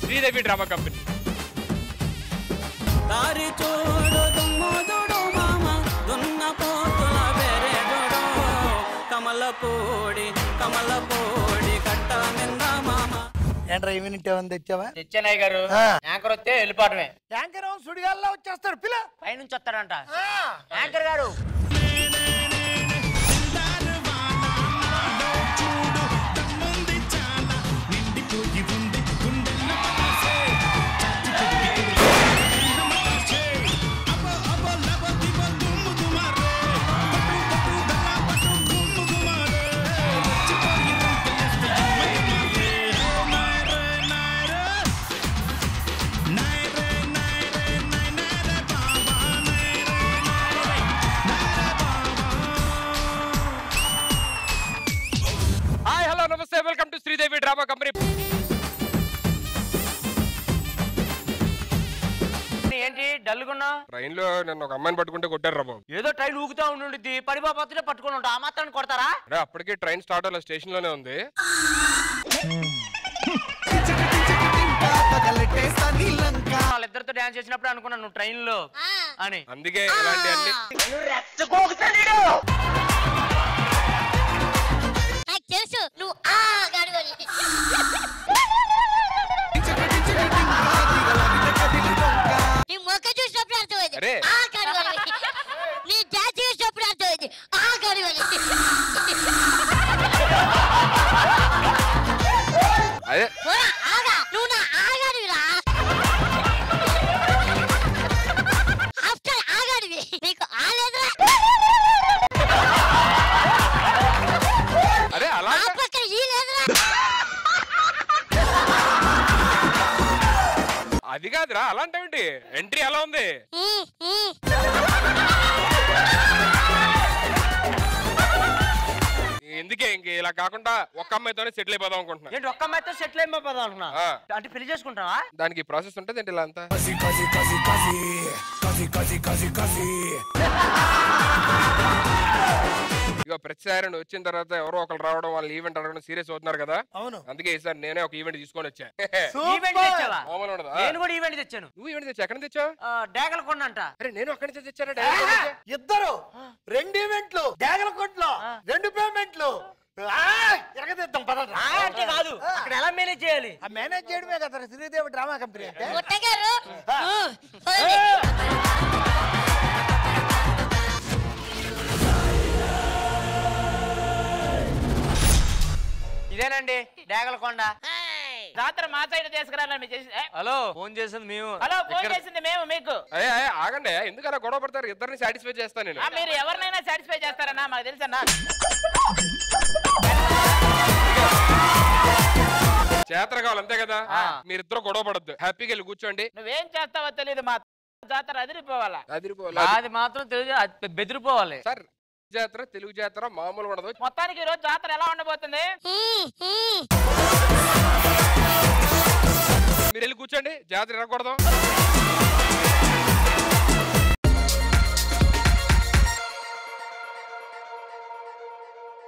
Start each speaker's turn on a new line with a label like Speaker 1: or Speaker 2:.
Speaker 1: Sridevi drama company
Speaker 2: దారి చూడు దుమ్ము చూడు మామ దున్న పోతుల బెరెడుడు కమలపూడి కమలపూడి కట్ట మింద మామ
Speaker 3: ఏంట్రా ఈవినింగ్ ఏమైనా తెచ్చావా
Speaker 4: తెచ్చనయ్య గారు
Speaker 3: ఆ.
Speaker 4: యాంకర్ వస్తే వెళ్ళిపోవడమే
Speaker 3: ట్యాంకర్ సుడిగాల్లో వచ్చేస్తాడు పిల్ల
Speaker 4: పైనుంచి వస్తాడంట యాంకర్ గారు
Speaker 1: హాయ్ హలో నమస్తే welcome to Sridevi drama company
Speaker 4: ఏంటి డల్గున్నా
Speaker 1: ట్రైన్ లో నన్ను ఒక అమ్మాయిని పట్టుకుంటే కొట్టారు రా బాబు
Speaker 4: ఏదో ట్రైన్ ఊగుతా ఉండుండిద్ది పడిపోతే పట్టుకుని ఉంటా ఆ మాత్రాన్ని కొడతారా
Speaker 1: అరే అప్పటికే ట్రైన్ స్టార్ట్ అవ్వాలి స్టేషన్ లోనే ఉంది
Speaker 4: వాళ్ళిద్దరితో డాన్స్ చేసినప్పుడు అనుకున్నాను నువ్వు ట్రైన్ లో అని
Speaker 1: అందుకే ఇలాంటి అన్ని
Speaker 5: నాకు తెలుసు నువ్వు ఆ గడుగని నీ మొక్క చూసినప్పుడు అర్థమైంది
Speaker 1: అరే.
Speaker 5: ఆ గడుగని నీ డాన్స్ చూసినప్పుడు అర్థమైంది ఆ గడుగని
Speaker 1: అదే
Speaker 5: పోరా ఆగా నువ్వు నా ఆగాడివిరా ఆఫ్టర్ ఆగాడివి నీకు ఆలేదురా
Speaker 1: అరే అలా
Speaker 5: ఆ పక్కన ఈ లేదురా
Speaker 1: అది కాదురా అలాంటి ఎంట్రీ ఎలా ఉంది
Speaker 5: ఉమ్, ఉమ్.
Speaker 1: ఎందుకే ఇంక ఇలా కాకుండా ఒక్క అమ్మాయితోనే సెటిల్ అయిపోదాం అనుకుంటున్నా
Speaker 4: ఏంటి ఒక్క అమ్మాయితో సెటిల్ అయిపోదాం అనుకున్నా
Speaker 1: ఆ.
Speaker 4: అంటే పెళ్లి చేసుకుంటావా
Speaker 1: దానికి ప్రాసెస్ ఉంటుంది ఏంటి ఇలా అంతా ఇక ప్రతిసారి నువ్వు వచ్చిన తర్వాత ఎవరో ఒకరు రావడం వాళ్ళు ఈవెంట్ అడగడం సీరియస్ అవుతున్నారు కదా
Speaker 3: అవును
Speaker 1: అందుకే ఈసారి నేనే ఒక ఈవెంట్ తీసుకొని వచ్చా
Speaker 4: ఈవెంట్ తెచ్చావా
Speaker 1: మామూలు ఉండదా?
Speaker 4: నేను కూడా ఈవెంట్ తెచ్చాను
Speaker 1: నువ్వు ఈవెంట్ తెచ్చా ఎక్కడ నుంచి తెచ్చావు
Speaker 4: ఆ, డేగల కొండ అంట
Speaker 1: అరే నేను అక్కడి నుంచి తెచ్చాను direct గా తెచ్చా.
Speaker 3: ఇద్దరు రెండు ఈవెంట్లు డ్యాగల కొట్లో రెండు పేమెంట్లు ఎరగదిద్దాం పదరా
Speaker 4: ఆ అంటే కాదు అక్కడ ఎలా మేనేజ్ చేయాలి
Speaker 3: ఆ మేనేజ్ చేయడమే కదా శ్రీదేవి డ్రామా కంపెనీ అంటే
Speaker 5: గుట్టగారు ఉమ్, పోనీ.
Speaker 4: ఇదేనండి డేగల కొండ
Speaker 6: జాతర మా సైడ్ తీసుకురాలని మీరు చేసి ఏ,
Speaker 4: హలో ఫోన్ చేసింది మేము
Speaker 6: హలో ఫోన్
Speaker 4: ఇక్కడ-
Speaker 6: చేసింది మేము మీకు
Speaker 1: అయ్యే అయ్యే ఆగండి ఎందుకు అలా గొడవ పడతారు ఇద్దరిని సాటిస్ఫై చేస్తాను నేను
Speaker 6: ఆ, మీరు ఎవరినైనా సాటిస్ఫై చేస్తారన్నా మాకు తెలుసన్నా
Speaker 1: చేతర కావాలి అంతే కదా
Speaker 4: ఆ.
Speaker 1: మీరిద్దరు గొడవ పడద్దు హ్యాపీగా వెళ్ళి కూర్చోండి
Speaker 6: నువ్వేం చేస్తావో తెలియదు మా జాతర అదిరిపోవాలా
Speaker 1: అదిరిపోవాలి
Speaker 4: అది మాత్రం తెలియదు అది బెదిరిపోవాలి
Speaker 1: సార్ జాతర తెలుగు జాతర మామూలు ఉండదు
Speaker 6: మొత్తానికి ఈ రోజు జాతర ఎలా ఉండబోతుంది
Speaker 5: ఉమ్, ఉమ్.
Speaker 1: మీరు వెళ్ళి కూర్చోండి జాతర ఎరగకూడదు